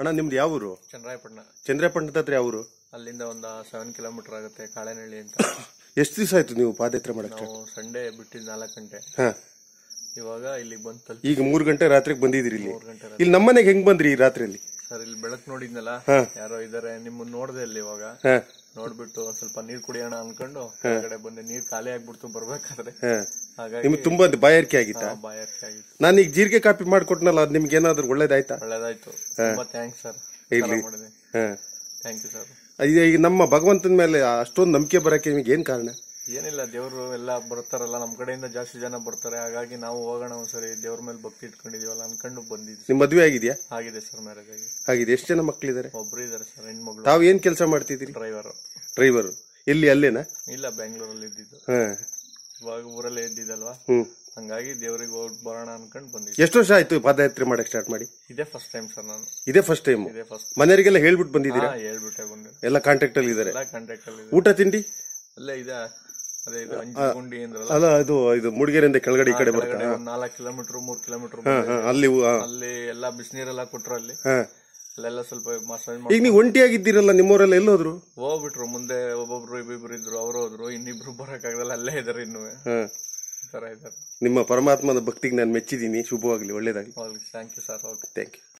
ಅಣ್ಣ ನಿಮ್ದು ಯಾವ ಊರು ಚನ್ನರಾಯಪಟ್ಟಣ ಚಂದ್ರಪಟ್ಟಣದ ಹತ್ರ ಯಾವ ಊರು ಅಲ್ಲಿಂದ ಒಂದು ಸೆವೆನ್ ಕಿಲೋಮೀಟರ್ ಆಗುತ್ತೆ ಕಾಳೆನಹಳ್ಳಿ ಅಂತ ಎಷ್ಟು ದಿವಸ ಆಯ್ತು ನೀವು ಪಾದಯಾತ್ರೆ ಮಾಡಕ್ಕೆ ನಾವು ಸಂಡೇ ಬಿಟ್ಟಿದ್ದು ನಾಲ್ಕು ಗಂಟೆ ಹಾ ಇವಾಗ ಇಲ್ಲಿಗೆ ಬಂದು ತಲುಪಿ ಈಗ ಮೂರು ಗಂಟೆ ರಾತ್ರಿಗೆ ಬಂದಿದ್ದೀರಿ ಇಲ್ಲಿ ಮೂರು ಗಂಟೆ ಇಲ್ಲಿ ನಮ್ಮನೆಗೆ ಹೆಂಗ್ ಬಂದ್ರಿ ಈ ರಾತ್ರಿಯಲ್ಲಿ ಸರ್ ಇಲ್ಲಿ ಬೆಳಕು ನೋಡಿದ್ನಲ್ಲ ಹಾ. ಯಾರೋ ಇದಾರೆ ನಿಮ್ಮನ್ನ ನೋಡ್ದೆ ಇಲ್ಲಿ ಇವಾಗ ಹಾ ನೋಡ್ಬಿಟ್ಟು ಒಂದ್ ಸ್ವಲ್ಪ ನೀರ್ ಕುಡಿಯೋಣ ಅನ್ಕೊಂಡು ಕಡೆ ಬಂದೆ ನೀರ್ ಖಾಲಿ ಆಗ್ಬಿಡ್ತು ಬರ್ಬೇಕಾದ್ರೆ ಹಾ ಹಾಗಾಗಿ ನಿಮ್ಗೆ ತುಂಬಾ ಬಾಯಾರಿಕೆ ಆಗಿತ್ತಾ ಬಾಯಾರಿಕೆ ಆಗಿತ್ತು ನಾನು ಈಗ ಜೀರಿಗೆ ಕಾಪಿ ಮಾಡ್ಕೊಟ್ನಲ್ಲ ಅದು ನಿಮ್ಗೆ ಏನಾದ್ರು ಒಳ್ಳೇದಾಯ್ತಾ ಒಳ್ಳೇದಾಯ್ತು ತುಂಬಾ ಥ್ಯಾಂಕ್ಸ್ ಸರ್ ಇರ್ಲಿ. ಮಾಡಿದೆ ಹಾ ಥ್ಯಾಂಕ್ ಯು ಸರ್ ಇದು ಈಗ ನಮ್ಮ ಭಗವಂತನ ಮೇಲೆ ಅಷ್ಟೊಂದು ನಂಬಿಕೆ ಬರಕ್ಕೆ ನಿಮ್ಗೆ ಏನ್ ಕಾರಣ ಏನಿಲ್ಲ ದೇವ್ರು ಎಲ್ಲ ಬರ್ತಾರಲ್ಲ ನಮ್ ಕಡೆಯಿಂದ ಜಾಸ್ತಿ ಜನ ಬರ್ತಾರೆ ಹಾಗಾಗಿ ನಾವು ಹೋಗೋಣ ಒಂದ್ಸರಿ ದೇವ್ರ ಮೇಲೆ ಭಕ್ತಿ ಇಟ್ಕೊಂಡಿದೀವಲ್ಲ ಅನ್ಕೊಂಡು ಬಂದಿದ್ವಿ ನಿಮ್ ಮದ್ವೆ ಆಗಿದ್ಯಾ ಆಗಿದೆ ಸರ್ ಮ್ಯಾರೇಜ್ ಆಗಿ ಆಗಿದೆ ಎಷ್ಟು ಜನ ಮಕ್ಕಳಿದ್ದಾರೆ ಒಬ್ರು ಇದಾರೆ ಸರ್ ಹೆಣ್ಮಗಳು ತಾವು ಏನ್ ಕೆಲಸ ಮಾಡ್ತಿದ್ದೀರಿ ಡ್ರೈವರ್ ಡ್ರೈವರ್ ಎಲ್ಲಿ ಅಲ್ಲೇನಾ ಇಲ್ಲ ಬೆಂಗಳೂರಲ್ಲಿ ಇದ್ದಿದ್ದು ಹಾ ಇವಾಗ ಊರಲ್ಲೇ ಇದ್ದಿದ್ದಲ್ವಾ ಹ್ಮ್ ಹಂಗಾಗಿ ದೇವ್ರಿಗೆ ಹೋಗಿ ಬರೋಣ ಅನ್ಕೊಂಡು ಬಂದಿದ್ದೆ ಎಷ್ಟು ವರ್ಷ ಆಯ್ತು ಪಾದಯಾತ್ರೆ ಮಾಡಕ್ ಸ್ಟಾರ್ಟ್ ಮಾಡಿ ಇದೇ ಫಸ್ಟ್ ಟೈಮ್ ಸರ್ ನಾನು ಇದೇ ಫಸ್ಟ್ ಟೈಮ್ ಇದೇ ಫಸ್ಟ್ ಮನೆಯವರಿಗೆಲ್ಲ ಹೇಳ್ಬಿಟ್ಟು ಬಂದಿದ್ದೀರಾ ಹಾ ಹೇಳ್ಬಿಟ್ಟೆ ಬಂದೆ ಎಲ್ಲ ಕಾಂಟ್ಯಾಕ್ಟ್ ಅಲ್ಲಿ ಇದಾರೆ ಎಲ್ಲ ಕಾಂಟ್ಯಾಕ್ಟ್ ಅಲ್ಲಿ ಇದೆ. ಊಟ ತಿಂಡಿ ಅಲ್ಲೇ ಇದೆ ಅದೇ ಇದು ಅಂಜಿ ಗುಂಡಿ ಅಂದ್ರಲ್ಲ ಅಲ್ಲ ಇದು ಇದು ಮುಡಿಗೆರೆಯಿಂದ ಕೆಳಗಡೆ ಈ ಕಡೆ ಬರ್ತಾ ಕೆಳಗಡೆ ಒಂದ್ ನಾಲ್ಕು ಕಿಲೋಮೀಟರ್ ಮೂರ್ ಕಿಲೋಮೀಟರ್ ಹಾ, ಅಲ್ಲಿ ಹಾ, ಅಲ್ಲಿ ಎಲ್ಲಾ ಬಿಸಿನೀರೆಲ್ಲ ಕೊಟ್ರು ಅಲ್ಲಿ ಹಾ. ಅಲ್ಲೆಲ್ಲ ಸ್ವಲ್ಪ ಮಸಾಜ್ ಈಗ ಮಾಡಿ ನೀವು ಒಂಟಿಯಾಗಿದ್ದೀರಲ್ಲ ನಿಮ್ಮವರೆಲ್ಲ ಎಲ್ಲೋದ್ರು ಹೋಗ್ಬಿಟ್ರು ಮುಂದೆ ಒಬ್ಬೊಬ್ರು ಇಬ್ಬಿಬ್ರು ಇದ್ರು ಅವ್ರು ಹೋದ್ರು ಇನ್ನಿಬ್ರು ಬರಕ್ಕಾಗಲ್ಲ ಅಲ್ಲೇ ಇದಾರೆ ಇನ್ನು ಹಾ. ಈ ತರ ಇದಾರೆ ನಿಮ್ಮ ಪರಮಾತ್ಮನ ಭಕ್ತಿಗೆ ನಾನು ಮೆಚ್ಚಿದ್ದೀನಿ ಶುಭವಾಗ್ಲಿ ಒಳ್ಳೇದಾಗ್ಲಿ thank you sir okay thank you